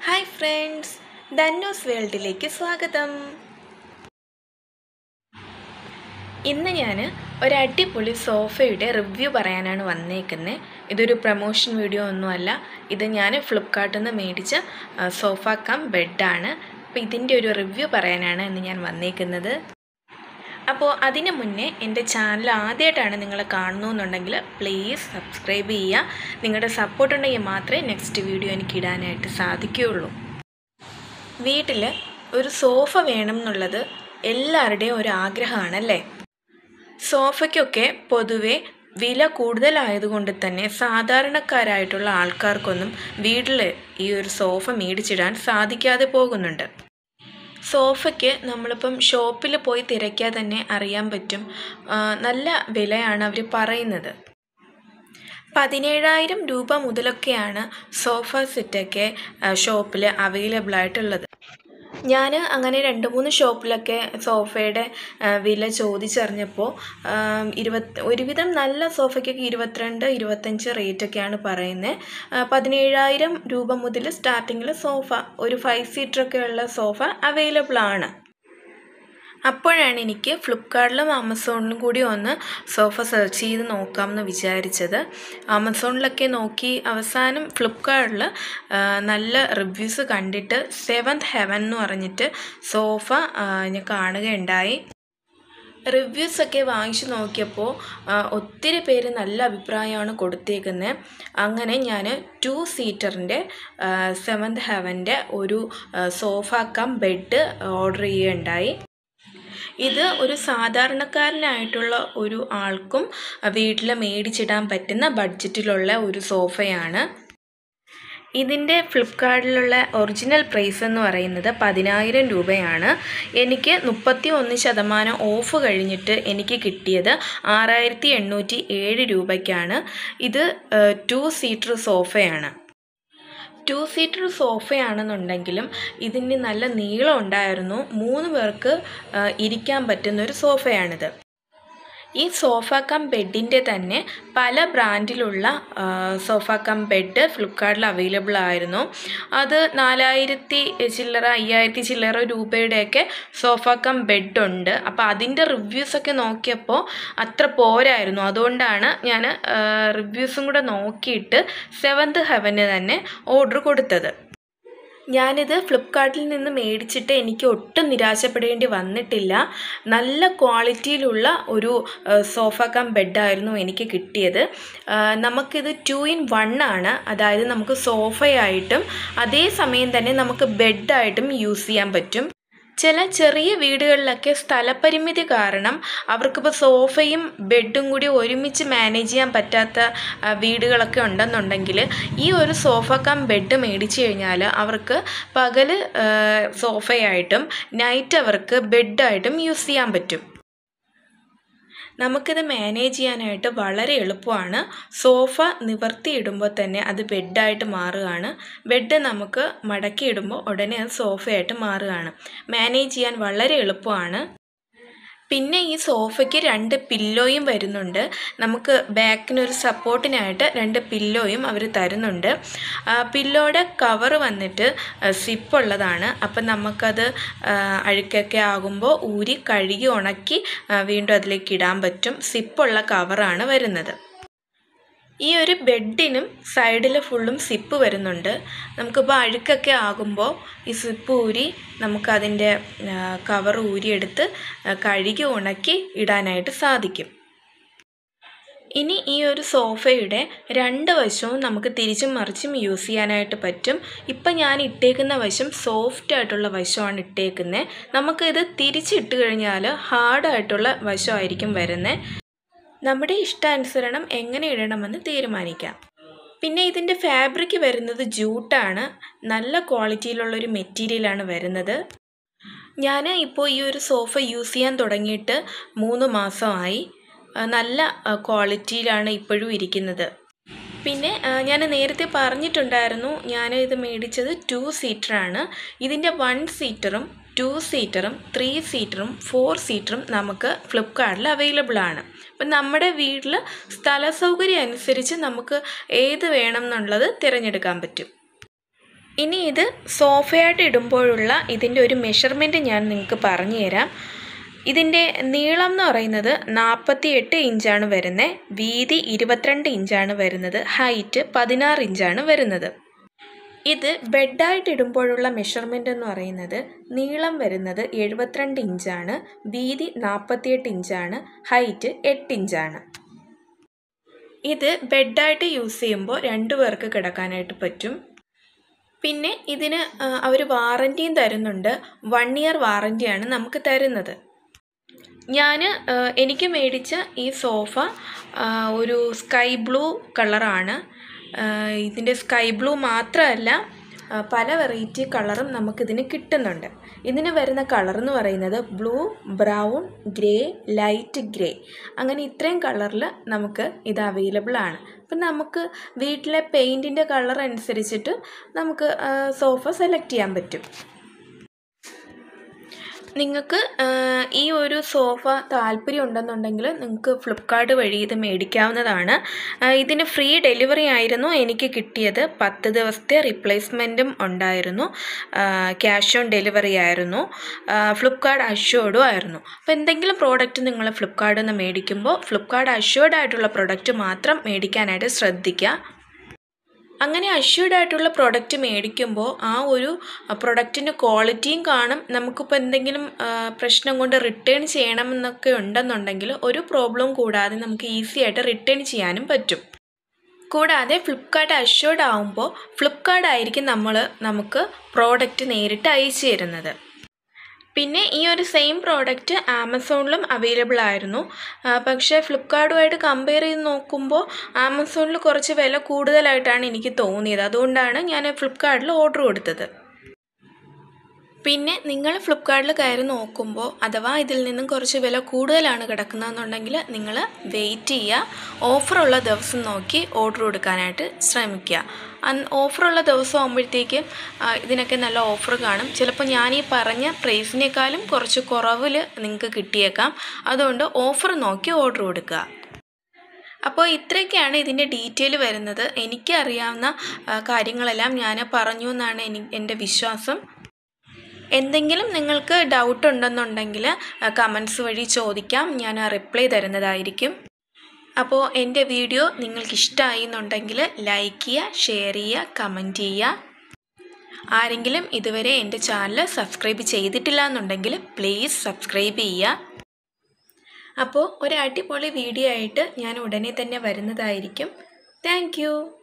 hi friends ധന്യൂസ് വേൾഡിലേക്ക് സ്വാഗതം ഇന്ന് ഞാൻ ഒരു അടിപൊളി സോഫയുടെ റിവ്യൂ പറയാനാണ് വന്നേക്കുന്നത് ഇതൊരു പ്രൊമോഷൻ വീഡിയോ ഒന്നുമല്ല ഇത് ഞാൻ ഫ്ലിപ്കാർട്ടിൽ നിന്ന് മേടിച്ച ആ, സോഫ കം ബെഡാണ് അപ്പോൾ ഇതിൻ്റെ ഒരു റിവ്യൂ പറയാനാണ് ഇന്ന് ഞാൻ വന്നേക്കുന്നത് അപ്പോൾ അതിന് മുന്നേ എൻ്റെ ചാനൽ ആദ്യമായിട്ടാണ് നിങ്ങൾ കാണുന്നതെന്നുണ്ടെങ്കിൽ പ്ലീസ് സബ്സ്ക്രൈബ് ചെയ്യുക നിങ്ങളുടെ സപ്പോർട്ട് ഉണ്ടെങ്കിൽ മാത്രമേ നെക്സ്റ്റ് വീഡിയോ എനിക്ക് ഇടാനായിട്ട് സാധിക്കുകയുള്ളൂ വീട്ടിൽ ഒരു സോഫ വേണം എന്നുള്ളത് എല്ലാവരുടെയും ഒരു ആഗ്രഹമാണല്ലേ സോഫയ്ക്കൊക്കെ പൊതുവെ വില കൂടുതലായതുകൊണ്ട് തന്നെ സാധാരണക്കാരായിട്ടുള്ള ആൾക്കാർക്കൊന്നും വീട്ടിൽ ഈ ഒരു സോഫ മേടിച്ചിടാൻ സാധിക്കാതെ പോകുന്നുണ്ട് സോഫയ്ക്ക് നമ്മളിപ്പം ഷോപ്പിൽ പോയി തിരക്കിയാൽ തന്നെ അറിയാൻ പറ്റും ആ, നല്ല വിലയാണ് അവർ പറയുന്നത് പതിനേഴായിരം രൂപ മുതലൊക്കെയാണ് സോഫ സെറ്റൊക്കെ ഷോപ്പിൽ അവൈലബിൾ ആയിട്ടുള്ളത് ഞാൻ അങ്ങനെ രണ്ട് മൂന്ന് ഷോപ്പിലൊക്കെ സോഫയുടെ ആ, വില ചോദിച്ചറിഞ്ഞപ്പോൾ ഇരുപത്തി ഒരുവിധം നല്ല സോഫയ്ക്കൊക്കെ ഇരുപത്തിരണ്ട് ഇരുപത്തഞ്ച് റേറ്റൊക്കെയാണ് പറയുന്നത് പതിനേഴായിരം രൂപ മുതൽ സ്റ്റാർട്ടിങ്ങിൽ സോഫ ഒരു ഫൈവ് സീറ്ററൊക്കെ ഉള്ള സോഫ അവൈലബിൾ ആണ് അപ്പോഴാണ് എനിക്ക് ഫ്ലിപ്കാർട്ടിലും ആമസോണിലും കൂടി ഒന്ന് സോഫ സെർച്ച് ചെയ്ത് നോക്കാമെന്ന് വിചാരിച്ചത് ആമസോണിലൊക്കെ നോക്കി അവസാനം ഫ്ലിപ്കാർട്ടിൽ നല്ല റിവ്യൂസ് കണ്ടിട്ട് സെവൻത് ഹെവൻ എന്ന് പറഞ്ഞിട്ട് സോഫ ആ, ഞാൻ കാണുകയുണ്ടായി റിവ്യൂസ് ഒക്കെ വാങ്ങിച്ചു നോക്കിയപ്പോൾ ആ, ഒത്തിരി പേര് നല്ല അഭിപ്രായമാണ് കൊടുത്തേക്കുന്നത് അങ്ങനെ ഞാൻ ടു സീറ്ററിൻ്റെ സെവൻത് ഹെവൻ്റെ ഒരു ആ, സോഫ കം ബെഡ് ഓർഡർ ചെയ്യുകയുണ്ടായി ഇത് ഒരു സാധാരണക്കാരനായിട്ടുള്ള ഒരു ആൾക്കും വീട്ടിൽ മേടിച്ചിടാൻ പറ്റുന്ന ബഡ്ജറ്റിലുള്ള ഒരു സോഫയാണ് ഇതിൻ്റെ ഫ്ലിപ്കാർട്ടിലുള്ള ഒറിജിനൽ പ്രൈസ് എന്ന് പറയുന്നത് പതിനായിരം രൂപയാണ് എനിക്ക് മുപ്പത്തി ഒന്ന് ശതമാനം ഓഫ് കഴിഞ്ഞിട്ട് എനിക്ക് കിട്ടിയത് ആറായിരത്തി എണ്ണൂറ്റി ഏഴ് രൂപയ്ക്കാണ് ഇത് ടു സീറ്റർ സോഫയാണ് ടു സീറ്റർ സോഫയാണെന്നുണ്ടെങ്കിലും ഇതിന് നല്ല നീളം ഉണ്ടായിരുന്നു മൂന്ന് പേർക്ക് ആ, ഇരിക്കാൻ പറ്റുന്ന ഒരു സോഫയാണിത് ഈ സോഫ കം ബെഡിൻ്റെ തന്നെ പല ബ്രാൻഡിലുള്ള ആ, സോഫ കം ബെഡ് ഫ്ലിപ്കാർട്ടിൽ അവൈലബിൾ ആയിരുന്നു അത് നാലായിരത്തി ചില്ലറ അയ്യായിരത്തി ചില്ലറ രൂപയുടെയൊക്കെ സോഫ കം ബെഡ് ഉണ്ട് അപ്പോൾ അതിൻ്റെ റിവ്യൂസൊക്കെ നോക്കിയപ്പോൾ അത്ര പോരായിരുന്നു അതുകൊണ്ടാണ് ഞാൻ റിവ്യൂസും കൂടെ നോക്കിയിട്ട് സെവൻത് ഹെവന് തന്നെ ഓർഡർ കൊടുത്തത് ഞാനിത് ഫ്ലിപ്കാർട്ടിൽ നിന്ന് മേടിച്ചിട്ട് എനിക്ക് ഒട്ടും നിരാശപ്പെടേണ്ടി വന്നിട്ടില്ല നല്ല ക്വാളിറ്റിയിലുള്ള ഒരു ആ, സോഫ കം ബെഡായിരുന്നു എനിക്ക് കിട്ടിയത് ആ, നമുക്കിത് ടു ഇൻ വൺ ആണ് അതായത് നമുക്ക് സോഫയായിട്ടും അതേ സമയം തന്നെ നമുക്ക് ബെഡായിട്ടും യൂസ് ചെയ്യാൻ പറ്റും ചില ചെറിയ വീടുകളിലൊക്കെ സ്ഥലപരിമിതി കാരണം അവർക്കിപ്പോൾ സോഫയും ബെഡും കൂടി ഒരുമിച്ച് മാനേജ് ചെയ്യാൻ പറ്റാത്ത ആ, വീടുകളൊക്കെ ഉണ്ടെന്നുണ്ടെങ്കിൽ ഈ ഒരു സോഫ കം ബെഡ് മേടിച്ചു കഴിഞ്ഞാൽ അവർക്ക് പകൽ സോഫയായിട്ടും നൈറ്റ് അവർക്ക് ബെഡായിട്ടും യൂസ് ചെയ്യാൻ പറ്റും നമുക്കിത് മാനേജ് ചെയ്യാനായിട്ട് വളരെ എളുപ്പമാണ് സോഫ നിവർത്തിയിടുമ്പോൾ തന്നെ അത് ബെഡായിട്ട് മാറുകയാണ് ബെഡ് നമുക്ക് മടക്കിയിടുമ്പോൾ ഉടനെ അത് സോഫയായിട്ട് മാറുകയാണ് മാനേജ് ചെയ്യാൻ വളരെ എളുപ്പമാണ് പിന്നെ ഈ സോഫയ്ക്ക് രണ്ട് പില്ലോയും വരുന്നുണ്ട് നമുക്ക് ബാക്കിനൊരു സപ്പോർട്ടിനായിട്ട് രണ്ട് പില്ലോയും അവർ തരുന്നുണ്ട് ആ, പില്ലോയുടെ കവർ വന്നിട്ട് സിപ്പ് ഉള്ളതാണ് അപ്പം നമുക്കത് ആ, അഴുക്കൊക്കെ ആകുമ്പോൾ ഊരി കഴുകി ഉണക്കി ആ, വീണ്ടും അതിലേക്ക് ഇടാൻ പറ്റും സിപ്പുള്ള കവറാണ് വരുന്നത് ഈ ഒരു ബെഡിനും സൈഡിൽ ഫുള്ളും സിപ്പ് വരുന്നുണ്ട് നമുക്കിപ്പോൾ അഴുക്കൊക്കെ ആകുമ്പോൾ ഈ സിപ്പ് ഊരി നമുക്കതിൻ്റെ കവർ ഊരിയെടുത്ത് ആ, കഴുകി ഉണക്കി ഇടാനായിട്ട് സാധിക്കും ഇനി ഈ ഒരു സോഫയുടെ രണ്ട് വശവും നമുക്ക് തിരിച്ചും മറിച്ചും യൂസ് ചെയ്യാനായിട്ട് പറ്റും ഇപ്പം ഞാൻ ഇട്ടേക്കുന്ന വശം സോഫ്റ്റ് ആയിട്ടുള്ള വശമാണ് ഇട്ടേക്കുന്നത് നമുക്കിത് തിരിച്ചിട്ട് കഴിഞ്ഞാൽ ഹാർഡായിട്ടുള്ള വശമായിരിക്കും വരുന്നത് നമ്മുടെ ഇഷ്ടാനുസരണം എങ്ങനെ ഇടണമെന്ന് തീരുമാനിക്കാം പിന്നെ ഇതിൻ്റെ ഫാബ്രിക് വരുന്നത് ജൂട്ടാണ് നല്ല ക്വാളിറ്റിയിലുള്ളൊരു മെറ്റീരിയലാണ് വരുന്നത് ഞാൻ ഇപ്പോൾ ഈ ഒരു സോഫ യൂസ് ചെയ്യാൻ തുടങ്ങിയിട്ട് മൂന്ന് മാസമായി ആ, നല്ല ആ, ക്വാളിറ്റിയിലാണ് ഇപ്പോഴും ഇരിക്കുന്നത് പിന്നെ ഞാൻ നേരത്തെ പറഞ്ഞിട്ടുണ്ടായിരുന്നു ഞാൻ ഇത് മേടിച്ചത് ടു സീറ്ററാണ് ഇതിൻ്റെ വൺ സീറ്ററും ടു സീറ്ററും ത്രീ സീറ്ററും ഫോർ സീറ്ററും നമുക്ക് ഫ്ലിപ്കാർട്ടിൽ അവൈലബിൾ ആണ് അപ്പം നമ്മുടെ വീട്ടിൽ സ്ഥല സൗകര്യം അനുസരിച്ച് നമുക്ക് ഏത് വേണം എന്നുള്ളത് തിരഞ്ഞെടുക്കാൻ പറ്റും ഇനി ഇത് സോഫയായിട്ട് ഇടുമ്പോഴുള്ള ഇതിൻ്റെ ഒരു മെഷർമെൻറ്റ് ഞാൻ നിങ്ങൾക്ക് പറഞ്ഞു തരാം ഇതിൻ്റെ നീളം എന്ന് പറയുന്നത് നാൽപ്പത്തി എട്ട് ഇഞ്ചാണ് വരുന്നത് വീതി ഇരുപത്തിരണ്ട് ഇഞ്ചാണ് വരുന്നത് ഹൈറ്റ് പതിനാറ് ഇഞ്ചാണ് വരുന്നത് ഇത് ബെഡായിട്ട് ഇടുമ്പോഴുള്ള മെഷർമെൻ്റ് എന്ന് പറയുന്നത് നീളം വരുന്നത് എഴുപത്തിരണ്ട് ഇഞ്ചാണ് വീതി നാൽപ്പത്തിയെട്ട് ഇഞ്ചാണ് ഹൈറ്റ് എട്ട് ഇഞ്ചാണ് ഇത് ബെഡായിട്ട് യൂസ് ചെയ്യുമ്പോൾ രണ്ടു പേർക്ക് കിടക്കാനായിട്ട് പറ്റും പിന്നെ ഇതിന് അവർ വാറൻറ്റിയും തരുന്നുണ്ട് വൺ ഇയർ വാറൻറ്റിയാണ് നമുക്ക് തരുന്നത് ഞാൻ എനിക്ക് മേടിച്ച ഈ സോഫ ഒരു സ്കൈ ബ്ലൂ കളറാണ് ഇതിൻ്റെ സ്കൈ ബ്ലൂ മാത്രമല്ല പല വെറൈറ്റി കളറും നമുക്കിതിന് കിട്ടുന്നുണ്ട് ഇതിന് വരുന്ന കളർ എന്ന് പറയുന്നത് blue brown grey light grey അങ്ങനെ ഇത്രയും കളറിൽ നമുക്ക് ഇത് അവൈലബിൾ ആണ് അപ്പം നമുക്ക് വീട്ടിലെ പെയിൻറ്റിൻ്റെ കളർ അനുസരിച്ചിട്ട് നമുക്ക് സോഫ സെലക്ട് ചെയ്യാൻ പറ്റും നിങ്ങൾക്ക് ഈ ഒരു സോഫ താല്പര്യം ഉണ്ടെന്നുണ്ടെങ്കിൽ നിങ്ങൾക്ക് ഫ്ലിപ്കാർട്ട് വഴി ഇത് മേടിക്കാവുന്നതാണ് ഇതിന് ഫ്രീ ഡെലിവറി ആയിരുന്നു എനിക്ക് കിട്ടിയത് പത്ത് ദിവസത്തെ റിപ്ലേസ്മെൻറ്റും ഉണ്ടായിരുന്നു ക്യാഷ് ഓൺ ഡെലിവറി ആയിരുന്നു ഫ്ലിപ്കാർട്ട് അഷ്യോർഡും ആയിരുന്നു അപ്പോൾ എന്തെങ്കിലും പ്രോഡക്റ്റ് നിങ്ങൾ ഫ്ലിപ്കാർട്ടിൽ നിന്ന് മേടിക്കുമ്പോൾ ഫ്ലിപ്കാർട്ട് അഷ്യോർഡ് ആയിട്ടുള്ള പ്രോഡക്റ്റ് മാത്രം മേടിക്കാനായിട്ട് ശ്രദ്ധിക്കുക അങ്ങനെ അഷ്യൂർഡ് ആയിട്ടുള്ള പ്രൊഡക്റ്റ് മേടിക്കുമ്പോൾ ആ ഒരു പ്രൊഡക്റ്റിൻ്റെ ക്വാളിറ്റിയും കാണും നമുക്കിപ്പോൾ എന്തെങ്കിലും പ്രശ്നം കൊണ്ട് റിട്ടേൺ ചെയ്യണമെന്നൊക്കെ ഉണ്ടെന്നുണ്ടെങ്കിൽ ഒരു പ്രോബ്ലം കൂടാതെ നമുക്ക് ഈസി ആയിട്ട് റിട്ടേൺ ചെയ്യാനും പറ്റും കൂടാതെ ഫ്ലിപ്കാർട്ട് അഷ്യൂർഡ് ആകുമ്പോൾ ഫ്ലിപ്കാർട്ട് ആയിരിക്കും നമ്മൾ നമുക്ക് പ്രോഡക്റ്റ് നേരിട്ട് അയച്ചു തരുന്നത് പിന്നെ ഈ ഒരു സെയിം പ്രോഡക്റ്റ് ആമസോണിലും അവൈലബിൾ ആയിരുന്നു പക്ഷേ ഫ്ലിപ്കാർട്ടുമായിട്ട് കമ്പയർ ചെയ്ത് നോക്കുമ്പോൾ ആമസോണിൽ കുറച്ച് വില കൂടുതലായിട്ടാണ് എനിക്ക് തോന്നിയത് അതുകൊണ്ടാണ് ഞാൻ ഫ്ലിപ്കാർട്ടിൽ ഓർഡർ കൊടുത്തത് പിന്നെ നിങ്ങൾ ഫ്ലിപ്കാർട്ടിൽ കയറി നോക്കുമ്പോൾ അഥവാ ഇതിൽ നിന്നും കുറച്ച് വില കൂടുതലാണ് കിടക്കുന്നതെന്നുണ്ടെങ്കിൽ നിങ്ങൾ വെയിറ്റ് ചെയ്യുക ഓഫറുള്ള ദിവസം നോക്കി ഓർഡർ കൊടുക്കാനായിട്ട് ശ്രമിക്കുക അന്ന് ഓഫറുള്ള ദിവസം ആകുമ്പോഴത്തേക്ക് ഇതിനൊക്കെ നല്ല ഓഫർ കാണും ചിലപ്പോൾ ഞാൻ ഈ പറഞ്ഞ പ്രൈസിനേക്കാളും കുറച്ച് കുറവിൽ നിങ്ങൾക്ക് കിട്ടിയേക്കാം അതുകൊണ്ട് ഓഫർ നോക്കി ഓർഡർ കൊടുക്കുക അപ്പോൾ ഇത്രയൊക്കെയാണ് ഇതിൻ്റെ ഡീറ്റെയിൽ വരുന്നത് എനിക്കറിയാവുന്ന കാര്യങ്ങളെല്ലാം ഞാൻ പറഞ്ഞു എന്നാണ് എനി എൻ്റെ വിശ്വാസം എന്തെങ്കിലും നിങ്ങൾക്ക് ഡൗട്ട് ഉണ്ടെന്നുണ്ടെങ്കിൽ കമൻസ് വഴി ചോദിക്കാം ഞാൻ റിപ്ലൈ തരുന്നതായിരിക്കും അപ്പോൾ എൻ്റെ വീഡിയോ നിങ്ങൾക്ക് ഇഷ്ടമായി എന്നുണ്ടെങ്കിൽ ലൈക്ക് ചെയ്യുക ഷെയർ ചെയ്യുക കമൻറ്റ് ചെയ്യുക ആരെങ്കിലും ഇതുവരെ എൻ്റെ ചാനൽ സബ്സ്ക്രൈബ് ചെയ്തിട്ടില്ല എന്നുണ്ടെങ്കിൽ പ്ലീസ് സബ്സ്ക്രൈബ് ചെയ്യുക അപ്പോൾ ഒരു അടിപൊളി വീഡിയോ ആയിട്ട് ഞാൻ ഉടനെ തന്നെ വരുന്നതായിരിക്കും താങ്ക്